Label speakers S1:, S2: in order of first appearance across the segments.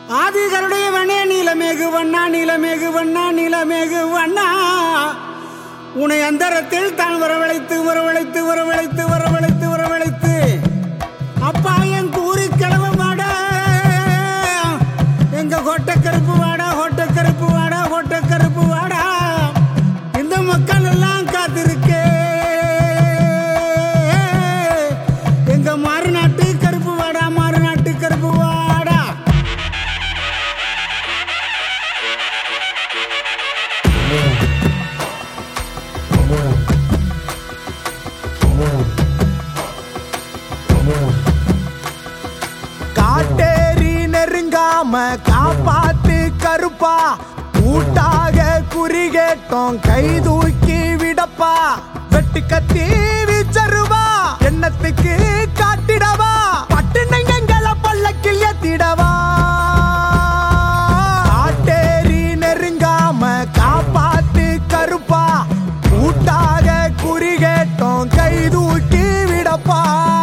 S1: ஆதிகளுடைய வண்ணே நீலமேகு வண்ணா நீலமேகு வண்ணா நீலமேகு வண்ணா உன்னை அந்தரத்தில் தான் வரவழைத்து வரவழைத்து வரவழைத்து வரவழைத்து வரவழைத்து அப்பா என் கூறி கிளவ வாடா எங்க கோட்டை கருப்பு வாடா கோட்டை கருப்பு வாடா கோட்டை கருப்பு வாடா இந்த மக்கள் எல்லாம் காத்திருக்கே எங்க மாறுநாட்டு கருப்பு வாடா மாறுநாட்டு கருப்பு வாடா
S2: காட்டேரி நெருங்காம காப்பாத்து கருப்பா கூட்டாக குறிகேட்டோம் கை தூக்கி விடப்பா வெட்டு கத்தி வீச்சருவா எண்ணத்துக்கு காட்டிடவா பட்டுனங்களை பல்லக்கில் ஏத்திடவா காட்டேரி நெருங்காம காப்பாத்து கருப்பா கூட்டாக குறிகேட்டோம் கை தூக்கி விடப்பா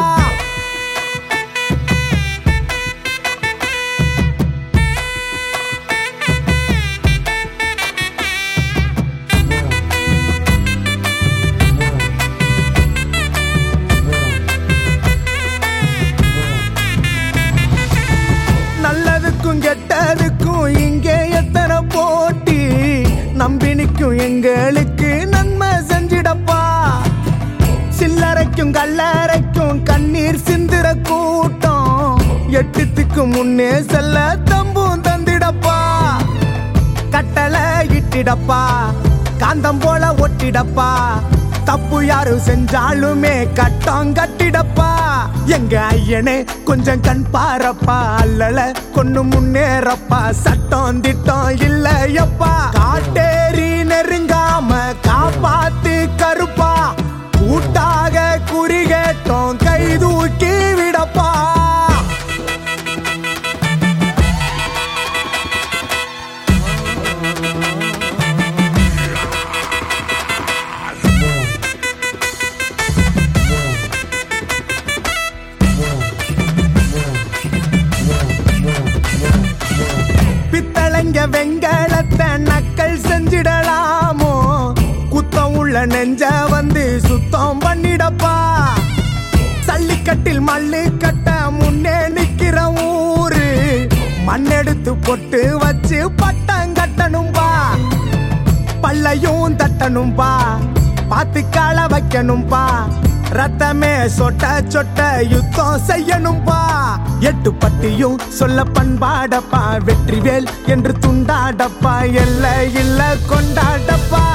S2: நல்லதுக்கும் கெட்டதுக்கும் இங்கே எத்தனை போட்டி நம்பி நிற்கும் எங்களுக்கு நன்மை செஞ்சிடப்பா சில்லறைக்கும் கல்லறைக்கும் கண்ணீர் சிந்துற கூட்டம் எட்டுத்துக்கு முன்னே செல்ல தம்பும் தந்திடப்பா கட்டளை இட்டிடப்பா காந்தம் போல ஒட்டிடப்பா தப்பு யாரு செஞ்சாலுமே கட்டம் கட்டிடப்பா எங்க ஐயனே கொஞ்சம் கண் பாரப்பா அல்லல கொண்டு முன்னேறப்பா சட்டம் திட்டம் இல்லையப்பா காட்டேரி நெருங்காம காப்பாத்து கருப்பா கூட்டாக குறிகேட்டோம் கை தூக்கி விடப்பா பித்தளைங்க வெங்கலத்தை நக்கல் செஞ்சிடலாமோ குத்தம் உள்ள நெஞ்ச வந்து சுத்தம் பண்ணிடப்பா சல்லிக்கட்டில் மல்லு கட்ட முன்னே நிக்கிற ஊரு மண்ணெடுத்து பொட்டு வச்சு பட்டம் கட்டணும்பா பல்லையும் தட்டணும்பா பாத்து கால வைக்கணும்பா ரத்தமே சொட்ட சொட்ட யுத்தம் செய்யணும்பா எட்டு பட்டியும் சொல்ல பண்பாடப்பா வெற்றிவேல் என்று துண்டாடப்பா எல்ல இல்ல கொண்டாடப்பா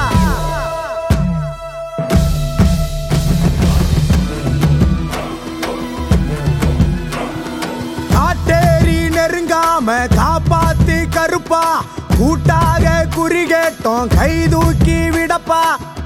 S2: காட்டேரி நெருங்காம காப்பாத்து கருப்பா கூட்டாக குறிகேட்டோம் கை தூக்கி விடப்பா